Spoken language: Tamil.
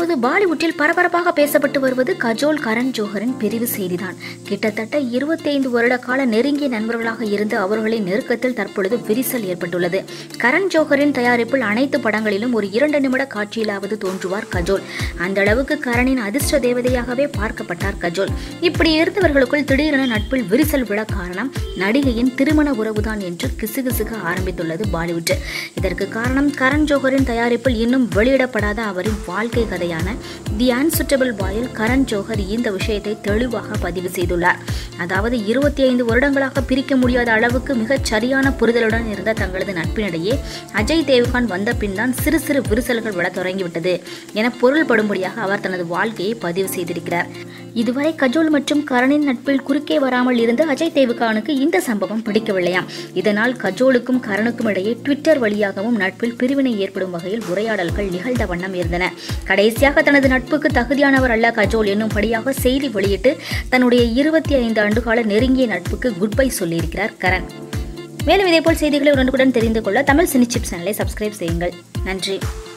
தற்போது பாலிவுட்டில் பரபரப்பாக பேசப்பட்டு வருவது கஜோல் கரண் ஜோஹரின் பிரிவு செய்திதான் கிட்டத்தட்ட 25 வருட கால நெருங்கிய நண்பர்களாக இருந்த அவர்களின் நெருக்கத்தில் தற்பொழுது விரிசல் ஏற்பட்டுள்ளது கரண் ஜோஹரின் தயாரிப்பில் அனைத்து படங்களிலும் ஒரு இரண்டு நிமிட காட்சியிலாவது தோன்றுவார் கஜோல் அந்த அளவுக்கு கரணின் அதிர்ஷ்ட தேவதையாகவே பார்க்கப்பட்டார் கஜோல் இப்படி இருந்தவர்களுக்குள் திடீரென நட்பில் விரிசல் விழ காரணம் நடிகையின் திருமண உறவுதான் என்று கிசுகிசுக ஆரம்பித்துள்ளது பாலிவுட் இதற்கு காரணம் கரண் ஜோஹரின் தயாரிப்பில் இன்னும் வெளியிடப்படாத அவரின் வாழ்க்கை கதையான தி அன்சுட்டபிள் பாயில் கரண் ஜோஹர் இந்த விஷயத்தை தெளிவாக பதிவு செய்துள்ளார் அதாவது இருபத்தி ஐந்து வருடங்களாக பிரிக்க முடியாத அளவுக்கு மிகச் சரியான புரிதலுடன் இருந்த தங்களது நட்பினிடையே அஜய் தேவ்கான் வந்த பின் தான் சிறு சிறு விரிசல்கள் விழ தொடங்கிவிட்டது என பொருள்படும்படியாக அவர் தனது வாழ்க்கையை பதிவு செய்திருக்கிறார் இதுவரை கஜோல் மற்றும் கரணின் நட்பில் குறுக்கே வராமல் இருந்த அஜய் தேவ்கானுக்கு இந்த சம்பவம் பிடிக்கவில்லையாம் இதனால் கஜோலுக்கும் கரணுக்கும் இடையே ட்விட்டர் வழியாகவும் நட்பில் பிரிவினை ஏற்படும் வகையில் உரையாடல்கள் நிகழ்ந்த வண்ணம் இருந்தன கடைசியாக தனது நட்புக்கு தகுதியானவர் அல்ல கஜோல் என்னும்படியாக செய்தி வெளியிட்டு தன்னுடைய இருபத்தி ஐந்து ஆண்டுகால நெருங்கிய நட்புக்கு குட் பை சொல்லியிருக்கிறார் கரண் மேலும் இதேபோல் செய்திகளை உடனுக்குடன் தெரிந்து கொள்ள தமிழ் சினி சிப் சேனலை சப்ஸ்கிரைப் செய்யுங்கள் நன்றி